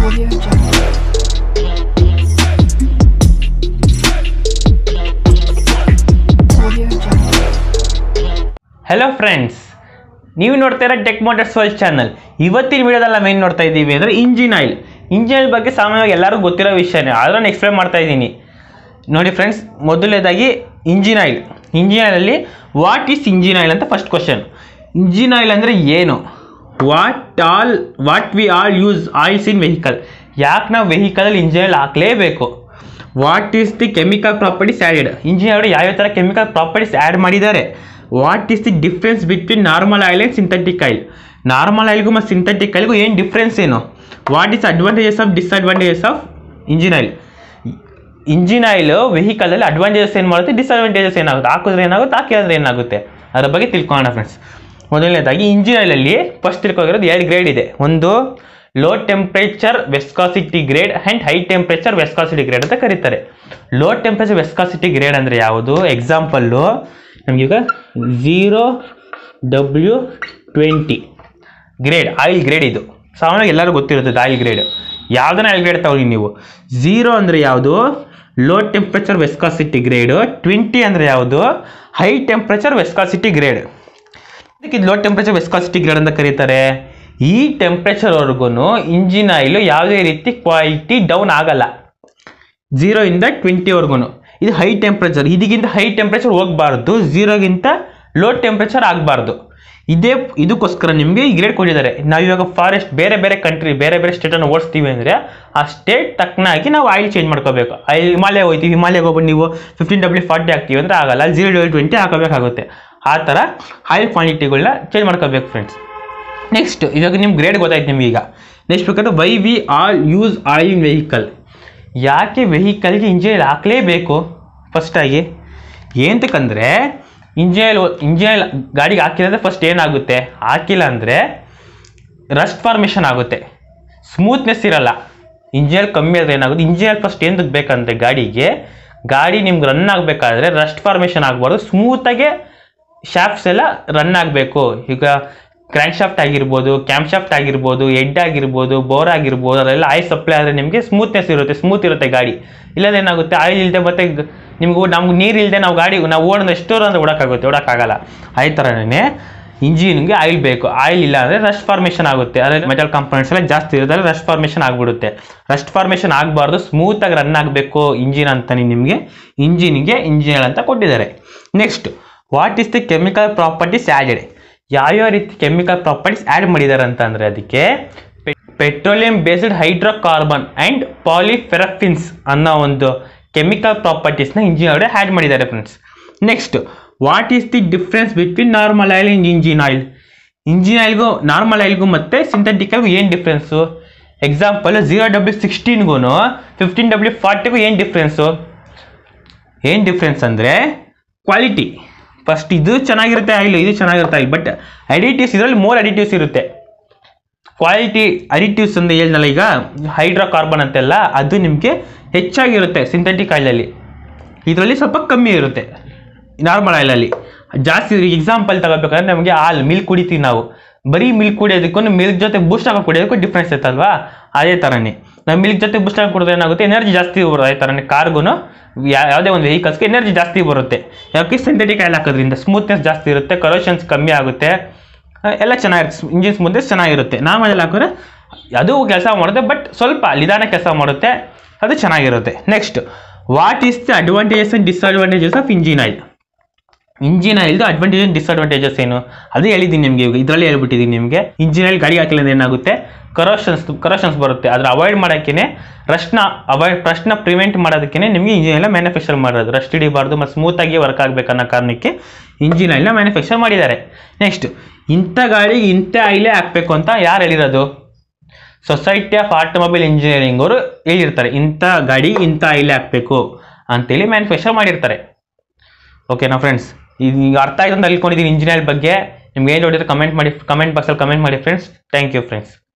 Audio Jungle. Audio Jungle. Hello friends ನೀವು ನೋಡ್ತಾ ಇರೋ ಟೆಕ್ ಮೋಟರ್ಸ್ ವರ್ಲ್ಡ್ ಚಾನಲ್ ಇವತ್ತಿನ ವಿಡಿಯೋದಲ್ಲಿ ನಾವು ಏನು ನೋಡ್ತಾ ಇದ್ದೀವಿ ಅಂದರೆ ಇಂಜಿನ್ ಆಯಿಲ್ ಇಂಜಿನ್ ಆಯಿಲ್ ಬಗ್ಗೆ ಸಾಮಾನ್ಯವಾಗಿ ಎಲ್ಲರಿಗೂ ಗೊತ್ತಿರೋ ವಿಷಯನೇ ಆದರೂ ನಾನು ಎಕ್ಸ್ಪ್ಲೇನ್ ಮಾಡ್ತಾ ಇದ್ದೀನಿ ನೋಡಿ ಫ್ರೆಂಡ್ಸ್ ಮೊದಲನೇದಾಗಿ ಇಂಜಿನ್ ಆಯಿಲ್ ಇಂಜಿನ್ ಆಯಿಲಲ್ಲಿ ವಾಟ್ ಈಸ್ ಇಂಜಿನ್ ಆಯಿಲ್ ಅಂತ ಫಸ್ಟ್ ಕ್ವಶನ್ ಇಂಜಿನ್ ಆಯಿಲ್ ಅಂದರೆ ಏನು what all what we all use oils in vehicle ಯಾಕೆ ನಾವು ವೆಹಿಕಲಲ್ಲಿ ಇಂಜಿನ್ ಆಯಿಲ್ ಹಾಕಲೇಬೇಕು what is the chemical properties added engine oil ಯಾವ್ಯಾವ ಥರ ಕೆಮಿಕಲ್ ಪ್ರಾಪರ್ಟೀಸ್ ಆ್ಯಡ್ ಮಾಡಿದ್ದಾರೆ what is the difference between normal oil and synthetic oil normal ಆಯಿಲ್ಗೂ ಮತ್ತು synthetic ಆಯಿಲ್ಗೂ ಏನು ಡಿಫ್ರೆನ್ಸ್ ಏನು what is advantages of disadvantages of engine oil engine oil ವೆಹಿಕಲಲ್ಲಿ advantages ಏನು ಮಾಡುತ್ತೆ ಡಿಸ್ಅಡ್ವಾಂಟೇಜಸ್ ಏನಾಗುತ್ತೆ ಹಾಕಿದ್ರೆ ಏನಾಗುತ್ತೆ ಹಾಕಿದ್ರೆ ಏನಾಗುತ್ತೆ ಅದರ ಬಗ್ಗೆ ತಿಳ್ಕೊಳ್ಳೋಣ ಫ್ರೆಂಡ್ಸ್ ಮೊದಲನೇದಾಗಿ ಇಂಜಿನ್ ಆಯಿಲಲ್ಲಿ ಫಸ್ಟ್ ತಿಳ್ಕೊಂಡಿರೋದು ಎರಡು ಗ್ರೇಡ್ ಇದೆ ಒಂದು low temperature viscosity grade and high temperature viscosity grade ಅಂತ ಕರೀತಾರೆ ಲೋ ಟೆಂಪ್ರೇಚರ್ ವೆಸ್ಕಾಸಿಟಿ ಗ್ರೇಡ್ ಅಂದರೆ ಯಾವುದು ಎಕ್ಸಾಂಪಲ್ಲು ನಮಗೀಗ zero W twenty grade oil grade ಇದು ಸಾಮಾನ್ಯವಾಗಿ ಎಲ್ಲರಿಗೂ ಗೊತ್ತಿರುತ್ತೆ ಆಯಿಲ್ ಗ್ರೇಡ್ ಯಾವುದನ್ನ ಆಯಿಲ್ ಗ್ರೇಡ್ ತಗೊಳ್ಳಿ ನೀವು ಝೀರೋ ಅಂದರೆ ಯಾವುದು low temperature viscosity grade twenty ಅಂದರೆ ಯಾವುದು ಹೈ ಟೆಂಪ್ರೇಚರ್ ವೆಸ್ಕಾಸಿಟಿ ಗ್ರೇಡ್ ಇದಕ್ಕೆ ಇದು ಲೋ ಟೆಂಪ್ರೇಚರ್ ವೆಸ್ಕಾಸಿಟಿ ಗ್ರೇಡ್ ಅಂತ ಕರೀತಾರೆ ಈ ಟೆಂಪ್ರೇಚರ್ವರೆಗೂ ಇಂಜಿನ್ ಆಯಿಲು ಯಾವುದೇ ರೀತಿ ಕ್ವಾಲಿಟಿ ಡೌನ್ ಆಗಲ್ಲ ಝೀರೋ ಇಂದ ಟ್ವೆಂಟಿವರೆಗೂ ಇದು ಹೈ ಟೆಂಪ್ರೇಚರ್ ಇದಕ್ಕಿಂತ ಹೈ ಟೆಂಪ್ರೇಚರ್ ಹೋಗಬಾರ್ದು ಝೀರೋಗಿಂತ ಲೋ ಟೆಂಪ್ರೇಚರ್ ಆಗಬಾರ್ದು ಇದೇ ಇದಕ್ಕೋಸ್ಕರ ನಿಮಗೆ ಈ ಗ್ರೇಡ್ ಕೊಟ್ಟಿದ್ದಾರೆ ನಾವು ಇವಾಗ ಫಾರೆಸ್ಟ್ ಬೇರೆ ಬೇರೆ ಕಂಟ್ರಿ ಬೇರೆ ಬೇರೆ ಸ್ಟೇಟನ್ನು ಓಡಿಸ್ತೀವಿ ಅಂದರೆ ಆ ಸ್ಟೇಟ್ ತಕ್ಕನಾಗಿ ನಾವು ಆಯಿಲ್ ಚೇಂಜ್ ಮಾಡ್ಕೋಬೇಕು ಆಯಿಲ್ ಹಿಮಾಲಯ ಹೋಗ್ತೀವಿ ಹಿಮಾಲಯ ಹೋಗ್ಬಿಟ್ಟು ನೀವು ಫಿಫ್ಟೀನ್ ಡಬ್ಲ್ಯೂ ಫಾರ್ಟಿ ಹಾಕ್ತೀವಿ ಅಂದರೆ ಆಗಲ್ಲ ಝೀರೋ ಡಬ್ಲ್ಯೂ ಟ್ವೆಂಟಿ ಹಾಕೋಬೇಕಾಗುತ್ತೆ ಆ ಥರ ಆಯಿಲ್ ಕ್ವಾಂಟಿಟಿಗಳನ್ನ ಚೇಂಜ್ ಮಾಡ್ಕೋಬೇಕು ಫ್ರೆಂಡ್ಸ್ ನೆಕ್ಸ್ಟ್ ಇವಾಗ ನಿಮ್ಮ ಗ್ರೇಡ್ ಗೊತ್ತಾಯ್ತು ನಿಮ್ಗೆ ಈಗ ನೆಕ್ಸ್ಟ್ ಬೇಕಾದ್ರೆ why we all use oil in vehicle ಯಾಕೆ ವೆಹಿಕಲ್ಗೆ ಇಂಜಿನ್ ಹಾಕಲೇಬೇಕು ಫಸ್ಟಾಗಿ ಏನಂತಕ್ಕಂದರೆ ಇಂಜಿನ್ ಇಂಜಿನ್ ಗಾಡಿಗೆ ಹಾಕಿಲ್ಲ ಅಂದರೆ ಫಸ್ಟ್ ಏನಾಗುತ್ತೆ ಹಾಕಿಲ್ಲ ಅಂದರೆ ರಸ್ಟ್ ಫಾರ್ಮೇಷನ್ ಆಗುತ್ತೆ ಸ್ಮೂತ್ನೆಸ್ ಇರಲ್ಲ ಇಂಜಿನ್ ಕಮ್ಮಿ ಆದರೆ ಏನಾಗುತ್ತೆ ಇಂಜಿನ್ ಫಸ್ಟ್ ಏನಕ್ಕೆ ಬೇಕಂದ್ರೆ ಗಾಡಿಗೆ ಗಾಡಿ ನಿಮ್ಗೆ ರನ್ ಆಗಬೇಕಾದ್ರೆ ರಸ್ಟ್ ಫಾರ್ಮೇಷನ್ ಆಗಬಾರ್ದು ಸ್ಮೂತಾಗೆ ಶಾಫ್ಟ್ಸ್ ಎಲ್ಲ ರನ್ ಆಗಬೇಕು ಈಗ ಕ್ರ್ಯಾಂಕ್ ಶಾಫ್ಟ್ ಆಗಿರ್ಬೋದು ಕ್ಯಾಂಪ್ ಶಾಫ್ಟ್ ಆಗಿರ್ಬೋದು ಹೆಡ್ ಆಗಿರ್ಬೋದು ಬೋರ್ ಆಗಿರ್ಬೋದು ಅದೆಲ್ಲ ಆಯಿಲ್ ಸಪ್ಲೈ ಆದರೆ ನಿಮಗೆ ಸ್ಮೂತ್ನೆಸ್ ಇರುತ್ತೆ ಸ್ಮೂತ್ ಇರುತ್ತೆ ಗಾಡಿ ಇಲ್ಲದ್ರೆ ಏನಾಗುತ್ತೆ ಆಯಿಲ್ ಇಲ್ಲದೆ ಮತ್ತೆ ಗ- ನಿಮ್ಗೆ ನಮ್ಗೆ ನೀರು ಇಲ್ಲದೆ ನಾವು ಗಾಡಿ ನಾವು ಓಡೋದು ಎಷ್ಟೋ ಅಂದ್ರೆ ಓಡೋಕ್ಕಾಗುತ್ತೆ ಓಡೋಕ್ಕಾಗಲ್ಲ ಆ ಥರನೇ ಇಂಜಿನ್ಗೆ ಆಯಿಲ್ ಬೇಕು ಆಯಿಲ್ ಇಲ್ಲ ಅಂದರೆ ರಸ್ಟ್ ಫಾರ್ಮೇಷನ್ ಆಗುತ್ತೆ ಅದ್ರಲ್ಲಿ ಮೆಟಲ್ ಕಾಂಪೋನೆಂಟ್ಸ್ ಎಲ್ಲ ಜಾಸ್ತಿ ಇರುತ್ತೆ ರಸ್ಟ್ ಫಾರ್ಮೇಷನ್ ಆಗಿಬಿಡುತ್ತೆ ರಸ್ಟ್ ಫಾರ್ಮೇಷನ್ ಆಗಬಾರ್ದು ಸ್ಮೂತಾಗಿ ರನ್ ಆಗಬೇಕು ಇಂಜಿನ್ ಅಂತಾನೆ ನಿಮಗೆ ಇಂಜಿನ್ಗೆ ಇಂಜಿನ್ ಅಂತ ಕೊಟ್ಟಿದ್ದಾರೆ next what is the chemical properties added ಯಾವ್ಯಾವ ರೀತಿ ಕೆಮಿಕಲ್ ಪ್ರಾಪರ್ಟೀಸ್ ಆ್ಯಡ್ ಮಾಡಿದ್ದಾರೆ ಅಂತ ಅಂದರೆ ಅದಕ್ಕೆ petroleum based hydrocarbon and polyparaffins ಅನ್ನೋ ಒಂದು ಕೆಮಿಕಲ್ ಪ್ರಾಪರ್ಟೀಸ್ನ ಇಂಜಿನ್ ಒಳಗಡೆ ಆ್ಯಡ್ ಮಾಡಿದ್ದಾರೆ friends next what is the difference between normal oil and engine oil engine ಆಯಿಲ್ಗೂ ನಾರ್ಮಲ್ ಆಯಿಲ್ಗೂ ಮತ್ತು ಸಿಂಥೆಟಿಕ್ ಆಯಿಲ್ಗೂ ಏನು ಡಿಫ್ರೆನ್ಸು ಎಕ್ಸಾಂಪಲ್ ಝೀರೋ ಡಬ್ಲ್ಯೂ ಸಿಕ್ಸ್ಟೀನ್ಗೂ ಫಿಫ್ಟೀನ್ ಡಬ್ಲ್ಯೂ ಫಾರ್ಟಿಗೂ ಏನು ಡಿಫ್ರೆನ್ಸು ಏನು ಡಿಫ್ರೆನ್ಸ್ ಅಂದರೆ ಕ್ವಾಲಿಟಿ ಫಸ್ಟ್ ಇದು ಚೆನ್ನಾಗಿರುತ್ತೆ ಆಯಿಲ್ ಇದು ಚೆನ್ನಾಗಿರುತ್ತೆ ಆಯಿಲ್ ಬಟ್ ಅಡಿಟಿವ್ಸ್ ಇದರಲ್ಲಿ ಮೋರ್ ಅಡಿಟಿವ್ಸ್ ಇರುತ್ತೆ ಕ್ವಾಲಿಟಿ ಅಡಿಟಿವ್ಸ್ ಅಂತ ಹೇಳಿದ್ನಲ್ಲ ಈಗ ಹೈಡ್ರೋಕಾರ್ಬನ್ ಅಂತೆಲ್ಲ ಅದು ನಿಮಗೆ ಹೆಚ್ಚಾಗಿರುತ್ತೆ ಸಿಂಥೆಟಿಕ್ ಆಯಿಲಲ್ಲಿ ಇದರಲ್ಲಿ ಸ್ವಲ್ಪ ಕಮ್ಮಿ ಇರುತ್ತೆ ನಾರ್ಮಲ್ ಆಯಿಲಲ್ಲಿ ಜಾಸ್ತಿ ಎಕ್ಸಾಂಪಲ್ ತಗೋಬೇಕಂದ್ರೆ ನಮಗೆ ಹಾಲು ಮಿಲ್ಕ್ ಕುಡಿತೀವಿ ನಾವು ಬರೀ ಮಿಲ್ಕ್ ಕುಡಿಯೋದಕ್ಕೂ ಮಿಲ್ಕ್ ಜೊತೆ ಬೂಸ್ಟ್ ಹಾಕಿ ಕುಡಿಯೋದಕ್ಕೂ ಡಿಫ್ರೆನ್ಸ್ ಇರುತ್ತಲ್ವಾ ಅದೇ ಥರನೇ ನಾವು ಮಿಲ್ಕ್ ಜೊತೆ ಬೂಸ್ಟ್ ಹಾಕಿ ಕುಡಿದ್ರೆ ಏನಾಗುತ್ತೆ ಎನರ್ಜಿ ಜಾಸ್ತಿ ಬರುತ್ತೆ ಅದೇ ಥರನೇ ಕಾರ್ಗೂ ಯಾವುದೇ ಒಂದು ವೆಹಿಕಲ್ಸ್ಗೆ ಎನರ್ಜಿ ಜಾಸ್ತಿ ಬರುತ್ತೆ ಯಾಕೆ ಸಿಂಥೆಟಿಕ್ ಆಯಿಲ್ ಹಾಕೋದ್ರಿಂದ ಸ್ಮೂತ್ನೆಸ್ ಜಾಸ್ತಿ ಇರುತ್ತೆ ಕರೋಷನ್ಸ್ ಕಮ್ಮಿ ಆಗುತ್ತೆ ಆ, ಎಲ್ಲ ಚೆನ್ನಾಗಿರುತ್ತೆ ಇಂಜಿನ್ ಸ್ಮೂತ್ನೆಸ್ ಚೆನ್ನಾಗಿರುತ್ತೆ ನಾರ್ಮಲ್ ಹಾಕಿದ್ರೆ ಅದು ಕೆಲಸ ಮಾಡುತ್ತೆ ಬಟ್ ಸ್ವಲ್ಪ ನಿಧಾನ ಕೆಲಸ ಮಾಡುತ್ತೆ ಅದು ಚೆನ್ನಾಗಿರುತ್ತೆ next what is the advantages and disadvantages of engine oil engine ಆಯಿಲ್ದು ಅಡ್ವಾಂಟೇಜ್ ಆ್ಯಂಡ್ ಡಿಸ್ಅಡ್ವಾಂಟೇಜಸ್ ಏನು ಅದೇ ಹೇಳಿದ್ದೀನಿ ನಿಮಗೆ ಇವಾಗ ಇದರಲ್ಲಿ ಹೇಳ್ಬಿಟ್ಟಿದ್ದೀನಿ ನಿಮಗೆ ಇಂಜಿನ್ ಆಯಿಲ್ ಗಾಡಿ ಹಾಕಿಲ್ಲ ಅಂದ್ರೆ ಏನಾಗುತ್ತೆ ಕರೋಷನ್ಸ್ ಕರೋಷನ್ಸ್ ಬರುತ್ತೆ ಅದ್ರ ಅವಾಯ್ಡ್ ಮಾಡೋಕ್ಕೇ ರಶ್ನ ಅವಾಯ್ಡ್ ರಶ್ನ ಪ್ರಿವೆಂಟ್ ಮಾಡೋದಕ್ಕೆ ನಿಮಗೆ ಇಂಜಿನ್ ಎಲ್ಲ ಮ್ಯಾನುಫ್ಯಾಕ್ಚರ್ ಮಾಡೋದು ರಸ್ಟ್ ಹಿಡಿಬಾರ್ದು ಮತ್ತು ಸ್ಮೂತಾಗಿ ವರ್ಕ್ ಆಗಬೇಕನ್ನೋ ಕಾರಣಕ್ಕೆ ಇಂಜಿನ್ ಆಯಿಲ್ನ ಮ್ಯಾನುಫ್ಯಾಕ್ಚರ್ ಮಾಡಿದ್ದಾರೆ ನೆಕ್ಸ್ಟ್ ಇಂಥ ಗಾಡಿಗೆ ಇಂಥ ಆಯಿಲೇ ಹಾಕಬೇಕು ಅಂತ ಯಾರು ಹೇಳಿರೋದು ಸೊಸೈಟಿ ಆಫ್ ಆಟೋಮೊಬೈಲ್ ಇಂಜಿನಿಯರಿಂಗ್ ಅವರು ಹೇಳಿರ್ತಾರೆ ಇಂಥ ಗಾಡಿ ಇಂಥ ಆಯಿಲೇ ಹಾಕಬೇಕು ಅಂತೇಳಿ ಮ್ಯಾನುಫ್ಯಾಕ್ಚರ್ ಮಾಡಿರ್ತಾರೆ ಓಕೆನಾ ಫ್ರೆಂಡ್ಸ್ ಈಗ ಅರ್ಥ ಆಯ್ತು ಅಂತ ಅನ್ಕೊಂಡಿದ್ದೀನಿ ಇಂಜಿನಿಯರ್ ಬಗ್ಗೆ ನಿಮ್ಗೆ ಏನು ನೋಡಿದ್ರೆ ಕಮೆಂಟ್ ಮಾಡಿ ಕಮೆಂಟ್ ಬಾಕ್ಸಲ್ಲಿ ಕಮೆಂಟ್ ಮಾಡಿ ಫ್ರೆಂಡ್ಸ್ ಥ್ಯಾಂಕ್ ಯು ಫ್ರೆಂಡ್ಸ್